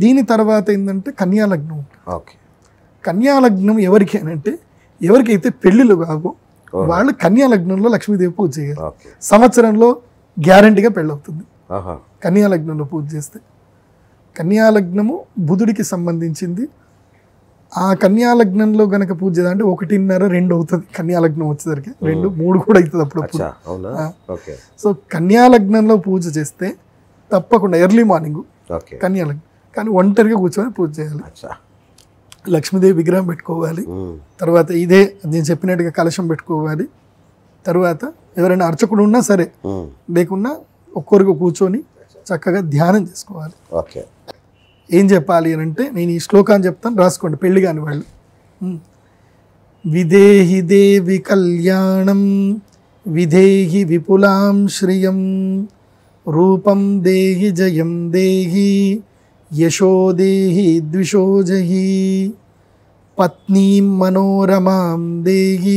దీని తర్వాత ఏంటంటే కన్యా లగ్నం ఉంటుంది ఓకే కన్యా లగ్నం ఎవరికి అని అంటే ఎవరికైతే పెళ్ళిళ్ళు కావో వాళ్ళు కన్యా లగ్నంలో లక్ష్మీదేవి పూజ చేయాలి ఓకే సంవత్సరంలో గ్యారంటీగా పెళ్ళవుతుంది ఆహా కన్యా లగ్నంలో పూజ చేస్తే కన్యా లగ్నము బుధుడికి సంబంధించింది ఆ కన్యా లగ్నంలో గనక పూజ చేయాలి అంటే ఒకటిన్నర రెండు అవుతుంది కన్యా లగ్నం వచ్చేసరికి రెండు మూడు కూడా అవుతుంది అప్పుడప్పుడు అచ్చా అవునా ఓకే సో కన్యా లగ్నంలో పూజ చేస్తే తప్పకుండా ఎర్లీ మార్నింగ్ ఓకే కన్యా లగ్నం కానీ ఒంటరిగా కూర్చొని పూజ చేయాలి అచ్చా లక్ష్మీదేవి విగ్రహం పెట్టుకోవాలి ఉమ్, తర్వాత ఇదే నేను చెప్పినట్టుగా కలశం పెట్టుకోవాలి తర్వాత ఎవరైనా అర్చకుడు ఉన్నా సరే ఉమ్, లేకున్నా ఒక్కొరికి కూర్చొని చక్కగా ధ్యానం చేసుకోవాలి ఓకే ఏం చెప్పాలి అని అంటే నేను ఈ శ్లోకాన్ని చెప్తాను రాసుకోండి పెళ్లి కాని వాళ్ళు ఉమ్. విదేహి దేవి కళ్యాణం విధేహి విపులాం శ్రియం రూపం దేహి జయం దేహి యశో దేహి ద్విషో జహి పత్నీం మనోరమాం దేహి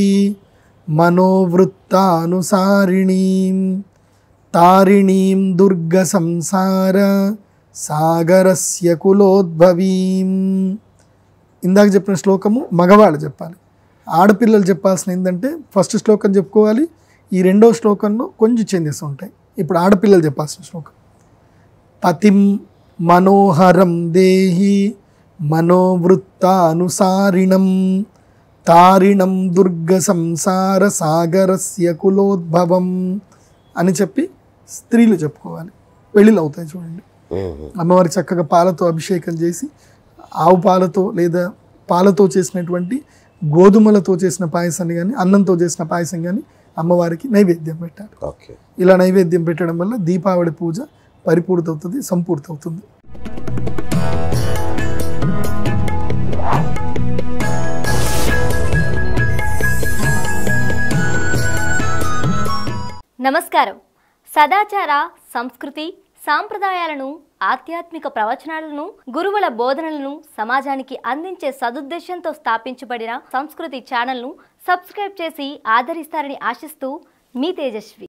మనోవృత్తానుసారిణీం తారిణీం దుర్గ సంసార సాగరస్య కులోద్భవీం ఇందాక చెప్పిన శ్లోకము మగవాళ్ళు చెప్పాలి ఆడపిల్లలు చెప్పాల్సిన ఏంటంటే ఫస్ట్ శ్లోకం చెప్పుకోవాలి ఈ రెండో శ్లోకంలో కొంచెం చేంజెస్ ఉంటాయి ఇప్పుడు ఆడపిల్లలు చెప్పాల్సిన శ్లోకం పతిం మనోహరం దేహి మనోవృత్తానుసారిణం తారిణం దుర్గ సంసార సాగరస్య కులోద్భవం అని చెప్పి స్త్రీలు చెప్పుకోవాలి పెళ్ళిళ్ళు అవుతాయి చూడండి ఉమ్, అమ్మవారికి చక్కగా పాలతో అభిషేకం చేసి ఆవు పాలతో లేదా పాలతో చేసినటువంటి గోధుమలతో చేసిన పాయసాన్ని కానీ అన్నంతో చేసిన పాయసం కానీ అమ్మవారికి నైవేద్యం పెట్టాలి ఓకే ఇలా నైవేద్యం పెట్టడం వల్ల దీపావళి పూజ పరిపూర్తి అవుతుంది సంపూర్తి అవుతుంది నమస్కారం సదాచార సంస్కృతి సాంప్రదాయాలను ఆధ్యాత్మిక ప్రవచనాలను గురువుల బోధనలను సమాజానికి అందించే సదుద్దేశంతో స్థాపించబడిన సంస్కృతి ఛానల్ను సబ్స్క్రైబ్ చేసి ఆదరిస్తారని ఆశిస్తూ మీ తేజస్వి